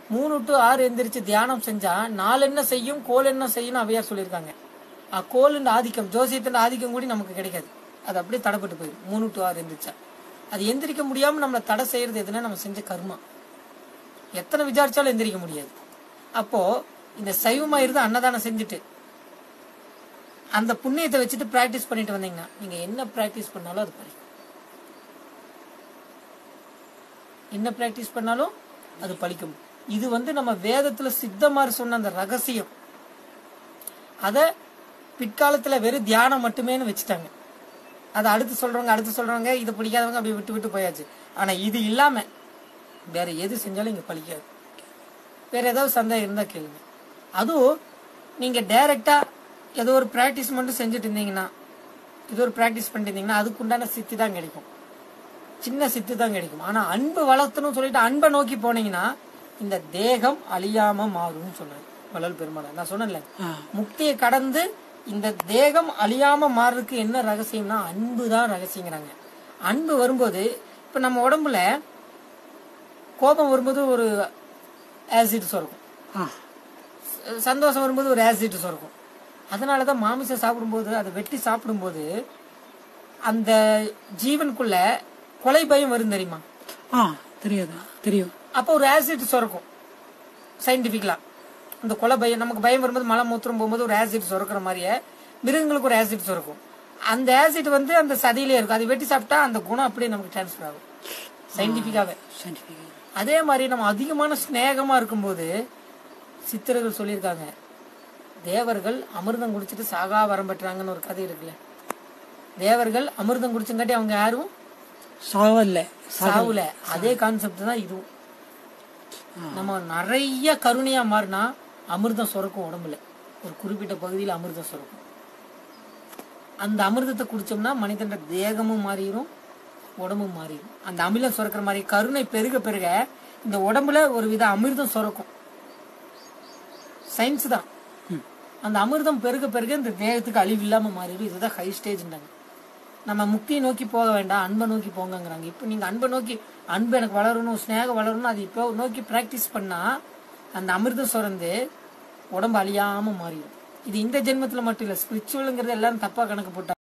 மூணு டு ஆறு எந்திரிச்சு தியானம் செஞ்சா நாலு என்ன செய்யும் கோல் என்ன செய்யும் அவையார் சொல்லியிருக்காங்க கோலின் ஆதிக்கம் ஜோசியத்தின் ஆதிக்கம் கூட நமக்கு கிடைக்காது அது அப்படியே தடைப்பட்டு போயிடும் மூணு டு ஆறு எந்திரிச்சா அது எந்திரிக்க முடியாம நம்மளை தடை செய்யறது எதுனா நம்ம செஞ்ச கர்மா எத்தனை விசாரிச்சாலும் எந்திரிக்க முடியாது அப்போ இந்த சைவமா இருந்து அன்னதானம் செஞ்சுட்டு அந்த புண்ணியத்தை வச்சுட்டு பிராக்டிஸ் பண்ணிட்டு வந்தீங்கன்னா நீங்க என்ன பிராக்டிஸ் பண்ணாலும் அது பலிக்கும் என்ன பிராக்டிஸ் பண்ணாலும் அது பலிக்கும் இது வந்து நம்ம வேதத்துல சித்தமார் சொன்ன அந்த ரகசியம் அத பிற்காலத்துல வெறும் தியானம் மட்டுமேன்னு வச்சுட்டாங்க அதை அடுத்து சொல்றவங்க அடுத்து சொல்றவங்க இது பிடிக்காதவங்க அப்படியே விட்டு விட்டு போயாச்சு ஆனா இது இல்லாம வேற எது செஞ்சாலும் இங்க பலிக்காது வேற ஏதாவது சந்தேகம் இருந்தா கேளுங்க அதுவும் நீங்க டைரக்டா ஏதோ ஒரு பிராக்டிஸ் மட்டும் செஞ்சுட்டு இருந்தீங்கன்னா ஏதோ ஒரு பிராக்டிஸ் பண்ணிட்டு இருந்தீங்கன்னா அதுக்குண்டான சித்தி தான் கிடைக்கும் சின்ன சித்து தான் கிடைக்கும் ஆனா அன்பு வளர்த்தணும் சொல்லிட்டு அன்பை நோக்கி போனீங்கன்னா இந்த தேகம் அழியாம மாறும்னு சொன்னார் வள்ளல் பெருமாள் நான் சொன்னேன்ல ஆ. முக்தியை கடந்து இந்த தேகம் அழியாம மாறுறதுக்கு என்ன ரகசியம்னா அன்பு தான் ரகசியங்கிறாங்க அன்பு வரும்போது இப்ப நம்ம உடம்புல கோபம் வரும்போது ஒரு ஆசிட் சுரக்கும் ஆ ச- சந்தோஷம் வரும்போது ஒரு ஆசிட் சுரக்கும் அதனால தான் மாமிசம் சாப்பிடும்போது அதை வெட்டி சாப்பிடும்போது அந்த ஜீவனுக்குள்ள கொலை பயம் வரும் தெரியுமா ஆ தெரியாது தெரியும் அப்போ ஒரு ஆசிட் சுரக்கும் சயின்டிஃபிக்கலா அந்த கொலை பயம் நமக்கு பயம் வரும்போது மலை மூத்திரம் போகும்போது ஒரு ஆசிட் சுரக்கிற மாதிரியே மிருகங்களுக்கு ஒரு ஆசிட் சுரக்கும் அந்த ஆசிட் வந்து அந்த சதியிலே இருக்கும் அதை வெட்டி சாப்பிட்டா அந்த குணம் அப்படியே நமக்கு டிரான்ஸ்ஃபர் ஆகும் சயின்டிஃபிக்காவே சயின்டிஃபிக் அதே மாதிரி நம்ம அதிகமான ஸ்நேகமா இருக்கும்போது சித்தர்கள் சொல்லியிருக்காங்க தேவர்கள் அமிர்தம் குடிச்சிட்டு சாகா வரம் பெற்றாங்கன்னு ஒரு கதை இருக்குல்ல தேவர்கள் அமிர்தம் குடிச்சங்காட்டி அவங்க யாரும் சாவல்ல சாவுல அதே கான்செப்ட் தான் இதுவும் நம்ம நிறைய கருணையா மாறினா அமிர்தம் சுரக்கும் உடம்புல ஒரு குறிப்பிட்ட பகுதியில் அமிர்தம் சுரக்கும் அந்த அமிர்தத்தை குடிச்சோம்னா மனிதன் தேகமும் மாறிடும் உடம்பும் மாறிடும் அந்த அமிலம் சுரக்கிற மாதிரி கருணை பெருக பெருக இந்த உடம்புல ஒரு வித அமிர்தம் சுரக்கும் சயின்ஸ் தான் அந்த அமிர்தம் பெருக பெருக இந்த தேகத்துக்கு அழிவு இல்லாம மாறிடும் இதுதான் ஹை ஸ்டேஜ்ன்றாங்க நம்ம முக்தியை நோக்கி போக வேண்டாம் அன்பை நோக்கி போங்கங்கிறாங்க இப்போ நீங்க அன்பை நோக்கி அன்பு எனக்கு வளரணும் ஸ்நேகம் வளரணும் அது இப்போ நோக்கி பிராக்டிஸ் பண்ணா அந்த அமிர்தம் சுரந்து உடம்பு அழியாம மாறிடும் இது இந்த ஜென்மத்துல மட்டும் இல்ல ஸ்பிரிச்சுவலுங்கிறது எல்லாரும் தப்பா கணக்கு போட்டா